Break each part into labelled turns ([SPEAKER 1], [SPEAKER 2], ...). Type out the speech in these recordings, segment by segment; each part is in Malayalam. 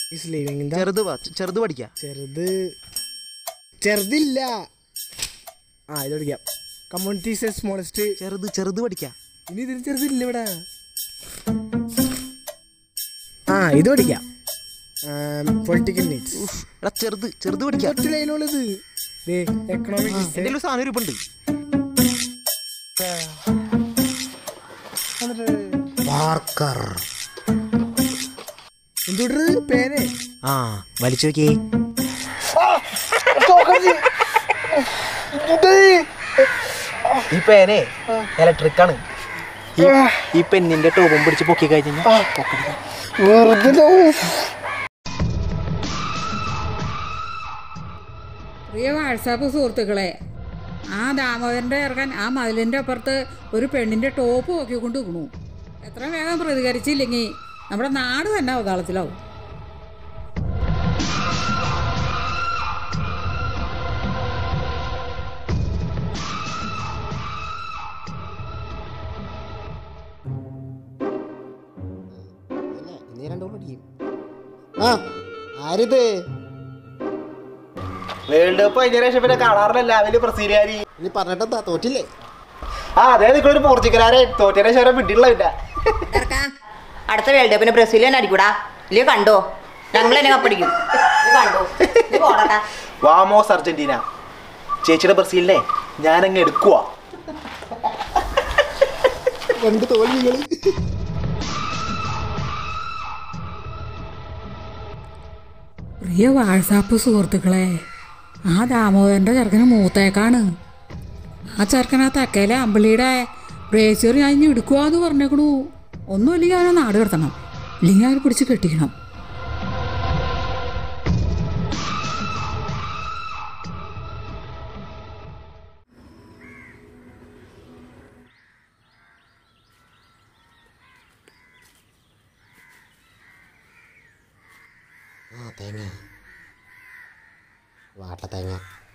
[SPEAKER 1] ഈസ് ലിവിങ് ഇൻ ദ
[SPEAKER 2] ചെറുത് വാ, ചെറുത് പഠിക്കാം
[SPEAKER 1] ചെറുത് ചെറുതില്ല ആ ഇത് പഠിക്കാം കമ്മ്യൂണിറ്റി സ്മോളസ്റ്റ്
[SPEAKER 2] ചെറുത് ചെറുത് പഠിക്കാം
[SPEAKER 1] ഇനി ഇതിന് ചെറുതില്ല ഇവിടെ ആ ഇത് പഠിക്കാം പൊളിറ്റിക്കൽ നീഡ്സ്
[SPEAKER 2] എടാ ചെറുത് ചെറുത് പഠിക്കാം
[SPEAKER 1] ഒറ്റ ലൈനുള്ളത് എക്കണോമിക്
[SPEAKER 2] എൻ്റെ ഒരു സാധനം ഇരിപ്പുണ്ട് പാർക്കർ
[SPEAKER 1] എന്തുകൊണ്ടത് പേനെ
[SPEAKER 2] ആ വലിച്ചു നോക്കിയേ ഈ പേനെ ഇലക്ട്രിക് ആണ് ഈ- ഈ പെന്നിന്റെ ടോപും പിടിച്ച് പൊക്കി കഴിഞ്ഞാൽ
[SPEAKER 3] പ്രിയ വാട്സാപ്പ് സുഹൃത്തുക്കളെ ആ ദാമോദരൻ്റെ ഇറക്കാൻ ആ മതിലിൻ്റെ അപ്പുറത്ത് ഒരു പെണ്ണിൻ്റെ ടോപ്പ് നോക്കിക്കൊണ്ട് നിൽക്കണു എത്ര വേഗം പ്രതികരിച്ചില്ലെങ്കിൽ നമ്മുടെ നാട് തന്നെ അവതാളത്തിലാവും
[SPEAKER 4] ആ ആരിത്
[SPEAKER 2] വേൾഡ് കപ്പ് കഴിഞ്ഞ ശേഷം പിന്നെ കാണാറില്ല വലിയ ബ്രസീലുകാരി
[SPEAKER 4] ഇനി പറഞ്ഞിട്ടെന്താ തോറ്റില്ലേ
[SPEAKER 2] ആ അതേ നിൽക്കുന്ന ഒരു പോർച്ചുഗലാരെ തോറ്റേനെ ശേഷം വിട്ടിട്ടില്ല
[SPEAKER 5] ഇറക്കാ. അടുത്ത വേൾഡ് കപ്പിന് ബ്രസീൽ തന്നെ അടിക്കൂടാ ഇല്ലേ കണ്ടോ ഞങ്ങൾ തന്നെ കപ്പടിക്കും ഇത് കണ്ടോ ഇത് പോടാ
[SPEAKER 2] വാമോസ് അർജന്റീന ചേച്ചിയുടെ ബ്രസീലിനെ ഞാനങ്ങ് എടുക്കുവാ
[SPEAKER 4] രണ്ട് തോൽവികള്
[SPEAKER 3] പ്രിയ വാട്സാപ്പ് സുഹൃത്തുക്കളെ ആ ദാമോദരൻ്റെ ചെറുക്കന് മൂത്തേക്കാണ് ആ ചെറുക്കൻ ആ തെക്കേലെ അമ്പിളിയുടെ ബ്രേച്ചർ ഞാൻ ഇനി എടുക്കുക എന്ന് പറഞ്ഞേക്കണു ഒന്നുമില്ലെങ്കിൽ അവനെ നാട് കിടത്തണം ഇല്ലെങ്കിൽ അവനെ പിടിച്ച് കെട്ടിക്കണം
[SPEAKER 4] ആ തേങ്ങ വാട്ട തേങ്ങ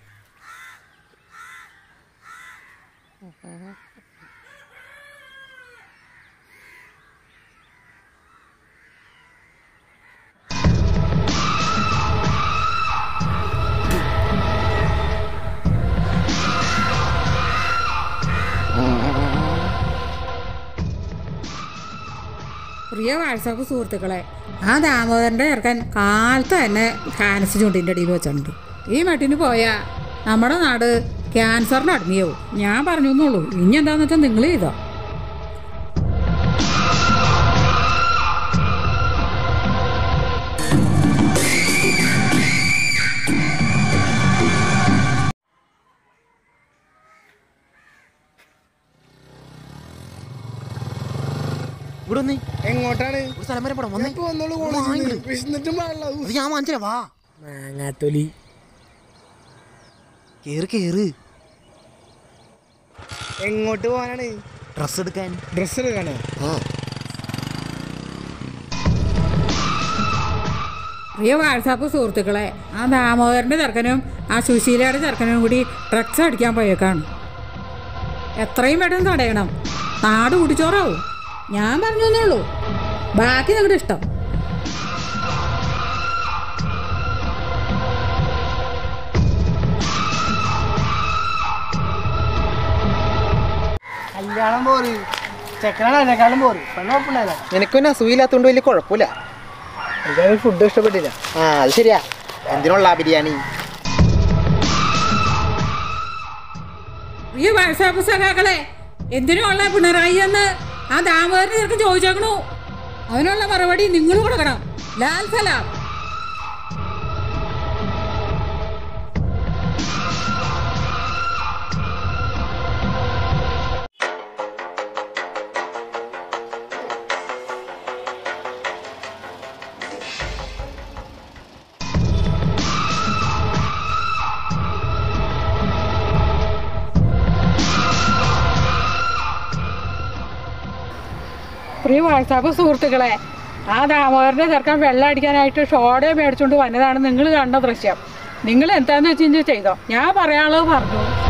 [SPEAKER 3] പ്രിയ വാട്സാപ്പ് സുഹൃത്തുക്കളെ ആ ദാമോദരൻ്റെ ചെറുക്കൻ കാലത്ത് തന്നെ ക്യാൻസർ ചുണ്ടിൻ്റെ അടിയിൽ വെച്ചിട്ടുണ്ട് ഈ മട്ടിന് പോയാൽ നമ്മുടെ നാട് ക്യാൻസറിന് അടിമയാവും ഞാൻ പറഞ്ഞു എന്നുള്ളൂ ഇനി എന്താണെന്ന് വെച്ചാൽ നിങ്ങൾ ചെയ്തോ
[SPEAKER 2] ഇവിടെ ഒന്ന്
[SPEAKER 1] എങ്ങോട്ടാണ്
[SPEAKER 2] ഒരു സ്ഥലം വരെ പോടാം വന്നേ
[SPEAKER 1] ഇപ്പൊ വന്നോളൂ
[SPEAKER 2] വാ,
[SPEAKER 1] കോളേജിൽ
[SPEAKER 2] ഇങ്ങട്.
[SPEAKER 1] വിശന്നിട്ടും പാടില്ല
[SPEAKER 2] അത് ഞാൻ വാങ്ങിച്ചില്ല വാ
[SPEAKER 1] മാങ്ങാത്തൊലി
[SPEAKER 2] കേറ് കേറ്
[SPEAKER 1] എങ്ങോട്ട് പോകാനാണ്
[SPEAKER 2] ഡ്രസ് എടുക്കാൻ
[SPEAKER 1] ഡ്രസ്സ് എടുക്കാനോ
[SPEAKER 4] ആ
[SPEAKER 3] പ്രിയ വാട്സാപ്പ് സുഹൃത്തുക്കളെ ആ ദാമോദരൻ്റെ ചെറുക്കനും ആ സുശീലയുടെ ചെറുക്കനും കൂടി ഡ്രഗ്സ് അടിക്കാൻ പോയേക്കാണ് എത്രയും പെട്ടെന്ന് തടയണം നാട് കുടിച്ചോറാവും ഞാൻ പറഞ്ഞു എന്നേ ഉള്ളൂ ബാക്കി നിങ്ങളുടെ ഇഷ്ടം
[SPEAKER 1] കല്യാണം പോറ് ചെക്കനാണ് അതിനേക്കാളും പോറ് പെണ്ണ കുഴപ്പമില്ല
[SPEAKER 2] നിനക്കൊന്നും അസൂയില്ലാത്തോണ്ട് വലിയ കുഴപ്പമില്ല
[SPEAKER 1] എനിക്ക് ഫുഡ് ഇഷ്ടപ്പെട്ടില്ല
[SPEAKER 2] ആ അത് ശരിയാ എന്തിനുള്ള ബിരിയാണി
[SPEAKER 3] പ്രിയ വാട്സാപ്പ് സഖാക്കളെ എന്തിനുള്ള പിണറായി എന്ന് ആ ദാമോദരൻ ചെറുക്കൻ ചോദിച്ചേക്കണു അവനുള്ള മറുപടി നിങ്ങൾ കൊടുക്കണം ലാൽ സലാം പ്രിയ വാട്സാപ്പ് സുഹൃത്തുക്കളെ ആ ദാമോദരൻ്റെ ചെറുക്കൻ വെള്ളം അടിക്കാനായിട്ട് ഷോടെ മേടിച്ചുകൊണ്ട് വന്നതാണ് നിങ്ങൾ കണ്ട ദൃശ്യം നിങ്ങൾ എന്താന്ന് വെച്ച് കഴിഞ്ഞാൽ ചെയ്തോ ഞാൻ പറയാനുള്ളത് പറഞ്ഞു